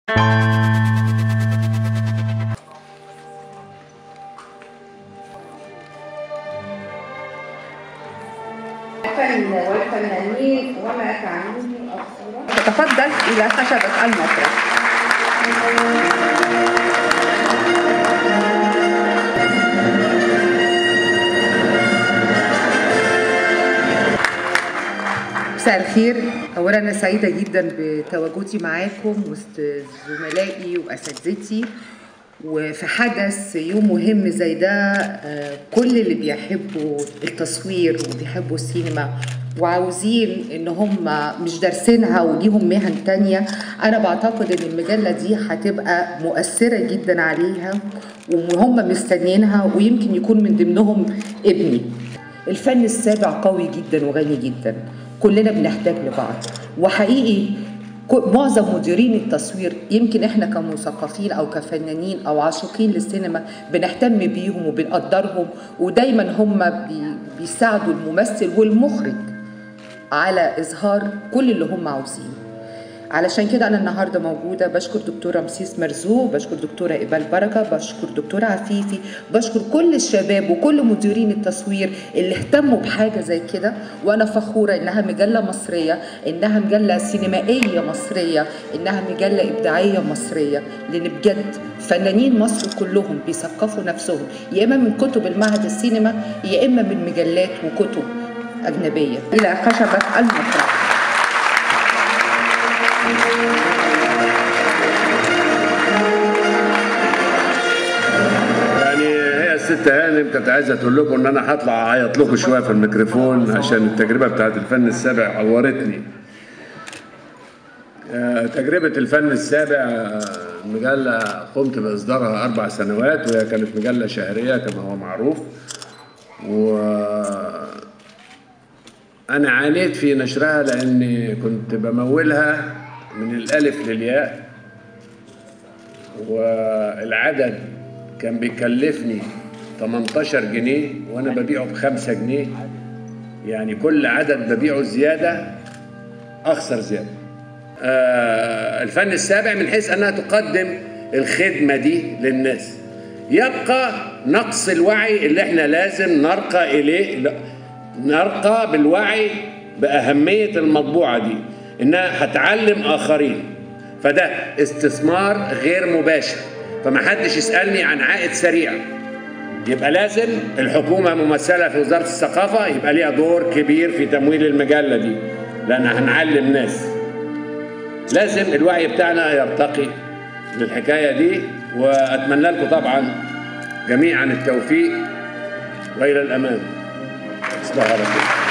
الفن والفنانين وما تعنيه الصورة تفضل إلى خشبة المسرح مساء الخير اولا انا سعيده جدا بتواجدي معاكم وسط زملائي واساتذتي وفي حدث يوم مهم زي ده آه، كل اللي بيحبوا التصوير وبيحبوا السينما وعاوزين ان هم مش دارسينها وليهم مهن تانية انا بعتقد ان المجلة دي هتبقى مؤثرة جدا عليها وهم مستنيينها ويمكن يكون من ضمنهم ابني الفن السابع قوي جدا وغني جدا كلنا بنحتاج لبعض وحقيقي ك- معظم مديرين التصوير يمكن احنا كمثقفين او كفنانين او عاشقين للسينما بنهتم بيهم وبنقدرهم ودايما هم بي- بيساعدوا الممثل والمخرج على اظهار كل اللي هم عاوزينه علشان كده انا النهارده موجوده بشكر دكتوره مسيس مرزوق بشكر دكتوره ايبال بركه بشكر دكتوره عفيفي بشكر كل الشباب وكل مديرين التصوير اللي اهتموا بحاجه زي كده وانا فخوره انها مجله مصريه انها مجله سينمائيه مصريه انها مجله ابداعيه مصريه لان بجد فنانين مصر كلهم بيثقفوا نفسهم يا اما من كتب المعهد السينما يا اما من مجلات وكتب اجنبيه الى خشبه المسرح يعني هي الست هانم كانت عايزه تقول لكم ان انا هطلع اعيط لكم شويه في الميكروفون عشان التجربه بتاعت الفن السابع عورتني. آه، تجربه الفن السابع آه، مجله قمت باصدارها اربع سنوات وهي كانت مجله شهريه كما هو معروف. و انا عانيت في نشرها لاني كنت بمولها من الالف للياء والعدد كان بيكلفني 18 جنيه وانا ببيعه بخمسة جنيه يعني كل عدد ببيعه زيادة اخسر زيادة آه الفن السابع من حيث انها تقدم الخدمة دي للناس يبقى نقص الوعي اللي احنا لازم نرقى اليه لا، نرقى بالوعي بأهمية المطبوعة دي انها هتعلم اخرين فده استثمار غير مباشر فما حدش يسألني عن عائد سريع يبقى لازم الحكومة ممثلة في وزارة الثقافة يبقى ليها دور كبير في تمويل المجلة دي لأن هنعلم ناس لازم الوعي بتاعنا يرتقي للحكاية دي وأتمنى لكم طبعا جميعا التوفيق وإلى الأمام تصبحوا على خير